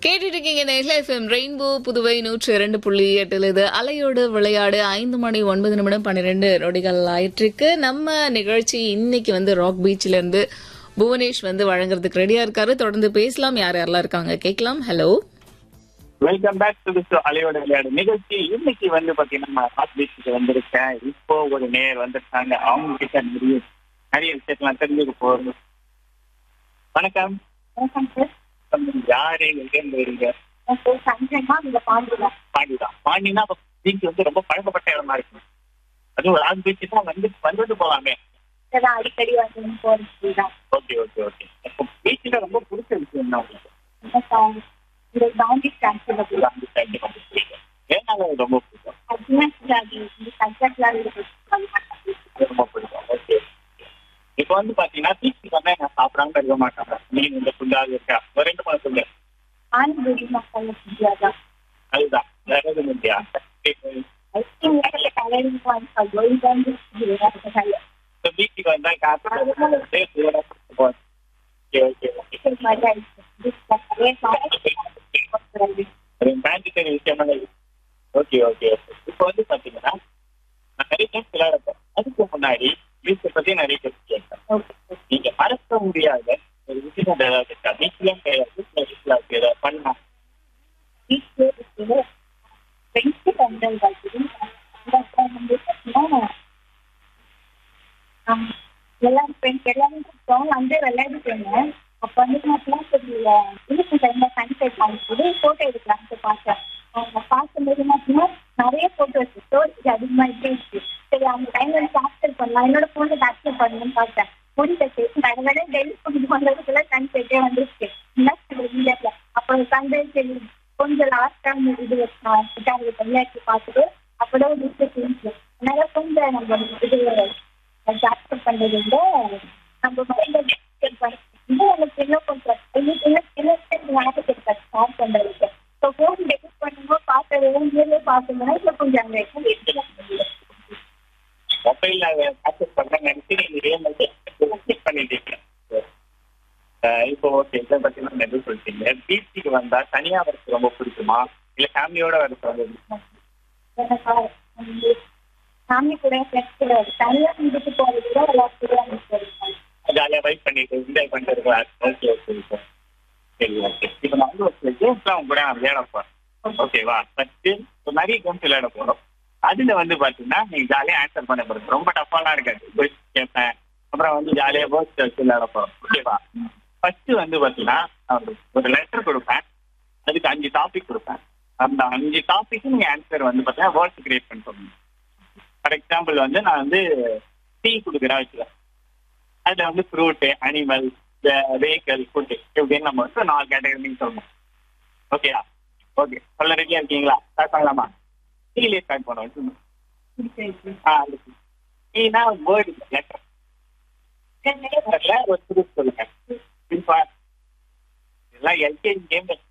கேட்டுட்டு இருக்கீங்க நெஹ்லா FM rainbow Puduvai நூற்றி இரண்டு புள்ளி எட்டுல இது அலையோடு விளையாடு ஐந்து மணி ஒன்பது நிமிடம் பன்னிரெண்டு நொடிகள் ஆயிட்டிருக்கு நம்ம நிகழ்ச்சி இன்னைக்கு வந்து ராக் பீச்ல இருந்து புவனேஷ் வந்து வழங்குறதுக்கு ரெடியா இருக்காரு தொடர்ந்து பேசலாம் யார் யாரெல்லாம் இருக்காங்க கேட்கலாம் hello welcome back to this அலையோட விளையாடு நிகழ்ச்சி இன்னைக்கு வந்து பாத்தீங்கன்னா நான் ஹாட் பீச்சுக்கு வந்திருக்கேன் இப்போ ஒரு நேர் வந்திருக்காங்க அவங்க கிட்ட நிறைய நிறைய விஷயத்தெல்லாம் தெரிஞ்சுக்க போறோம் வணக்கம் வணக்கம் சார் யாரு எங்க இருங்க என் பேர் சஞ்சயமா இந்த பாண்டியில பாண்டி தான் பாண்டினா பீச் வந்து ரொம்ப பழக்கப்பட்ட இடமா இருக்கு அதுவும் ராக் பீச் தான் வந்து வந்துட்டு போலாமே தான் அடிக்கடி வந்து போறது தான் ஓகே ஓகே ஓகே இப்போ பீச்சில் ரொம்ப பிடிச்ச விஷயம் என்ன உங்களுக்கு இந்த song, இந்த பவுண்டி ஸ்டான்ஸ் ராக் beach வந்து ரொம்ப பிடிக்கும் ஏன்னால அது ரொம்ப பிடிக்கும் அதுதான் அது இந்த சப்ஜெக்ட்லாம் இருக்கு ரொம்ப பிடிக்கும் ஓகே இப்போ வந்து பாத்தீங்கன்னா பீச்சுக்கு வந்தா என்ன சாப்பிடாம இருக்க மாட்டாங்க மீன் இந்த ஃபுல்லாக இருக்கா ஒரு ரெண்டு மாதம் சொல்லு ஆண்பூரி மக்கள் முடியாதான் அதுதான் வேற எதுவும் இல்லையா ஐஸ்கிரீம் கலரிங் பாயிண்ட் கோயில் வந்து இப்போ பீச்சுக்கு வந்தா காசு ஓகே ஓகே ஓகே ஒரு மேண்டிட்டரி விஷயமா ஓகே ஓகே ஓகே இப்போ வந்து பாத்தீங்கன்னா நான் நிறைய கேம்ஸ் விளையாடப்போம் அதுக்கு முன்னாடி பீச்சை பத்தி நிறைய கேம்ஸ் கேட்பேன் நீங்க மறக்க முடியாத ஒரு விஷயம் ஏதாவது இருக்கா பீச்லயும் கிடையாது பீச்ல ஏதாவது பண்ணா எல்லாம் ஃப்ரெண்ட்ஸ் எல்லாரும் கூப்பிட்டோம் வந்து விளையாடிட்டு அப்ப வந்து நான் தெரியல இன்னும் டைம்ல சன்செட் ஆகும்போது போட்டோ எடுக்கலாம்னு பார்த்தேன் அவங்க பார்க்கும்போது பார்த்தீங்கன்னா நிறைய போட்டோஸ் ஸ்டோரேஜ் அதிகமாயிட்டே இருக்கு சரி அந்த டைம்ல கேப்சர் பண்ணலாம் என்னோட போன்ல கேப்சர் பண்ணணும்னு பார்த்தேன் முடிஞ்சிச்சு வேற வேற டெய்லி கொண்டு வந்ததுக்குள்ள சன்செட்டே வந்துருச்சு என்ன சொல்றது அப்போ சண்டே சரி கொஞ்சம் லாஸ்ட் டைம் இது வச்சாங்க தனியாக்கி பார்த்துட்டு அப்பதான் ஒரு விஷயம் தெரிஞ்சு அதனால கொஞ்சம் நம்ம இது கேப்சர் பண்றது வந்து நம்ம மைண்ட பண்ணி எனக்கு இன்னும் கொஞ்சம் இன்னும் இன்னும் இன்னும் ஞாபகம் இருக்கா ஸ்டார்ட் பண்றதுக்கு ஸோ ஃபோன் டெபிட் பண்ணும்போது பார்த்தது நேர்ல பார்த்தோம்னா இப்போ கொஞ்சம் அங்கே மொபைல்ல ஆக்சஸ் பண்ண நினைச்சு நீங்க ரியல் கிளிக் பண்ணிட்டீங்க அஹ் இப்போ ஓகே இதை பத்தி நம்ம எதுவும் சொல்லிட்டீங்க பீச்சுக்கு வந்தா தனியா வரது ரொம்ப பிடிக்குமா இல்ல ஃபேமிலியோட வரது ரொம்ப பிடிக்குமா எனக்கு ஃபேமிலி கூட ஃப்ரெண்ட்ஸ் கூட தனியாக இருந்துட்டு போறது கூட எல்லாரும் கூட எனக்கு ஜாலியா வைப் பண்ணிட்டு என்ஜாய் பண்ணிட்டு இருக்கலாம் ஓகே ஓகே ஓகே சரி ஓகே இப்போ நான் வந்து ஒரு கேம்ஸ்லாம் உங்க கூட நான் விளையாட போறேன் ஓகேவா ஃபர்ஸ்ட் நிறைய கேம்ஸ் விளையாட போறோம் அதுல வந்து பாத்தீங்கன்னா நீங்க ஜாலியா ஆன்சர் பண்ண போறீங்க ரொம்ப டஃபாலாம் இருக்காது கொஸ்டின் கேட்பேன் அப்புறம் வந்து ஜாலியா வேர்ட்ஸ் வச்சு விளையாட போறோம் ஓகேவா ஃபர்ஸ்ட் வந்து பாத்தீங்கன்னா நான் ஒரு- ஒரு லெட்டர் கொடுப்பேன் அதுக்கு அஞ்சு டாபிக் கொடுப்பேன் அந்த அஞ்சு டாபிக் நீங்க ஆன்சர் வந்து பாத்தீங்கன்னா வேர்ட்ஸ் கிரியேட் பண்ண சொல்லணும் ஃபார் எக்ஸாம்பிள் வந்து நான் வந்து டீ கொடுக்குறேன் வச்சுக்கேன் அதுல வந்து ஃப்ரூட்டு அனிமல் வெஹிக்கல் ஃபுட்டு இப்படின்னு நம்ம வந்து நாலு கேட்டகரி சொல்லணும் ஓகேயா ஓகே சொல்ல ரெடியா இருக்கீங்களா ஸ்டார்ட் பண்ணலாமா டீலே ஸ்டார்ட் பண்ணுவோம் ஆ டீனா வேர்டு லெட்டர் லெட்டர்ல ஒரு ஃப்ரூட் சொல்லுங்க சிம்பா எல்லாம் எல்கேஜி கேம்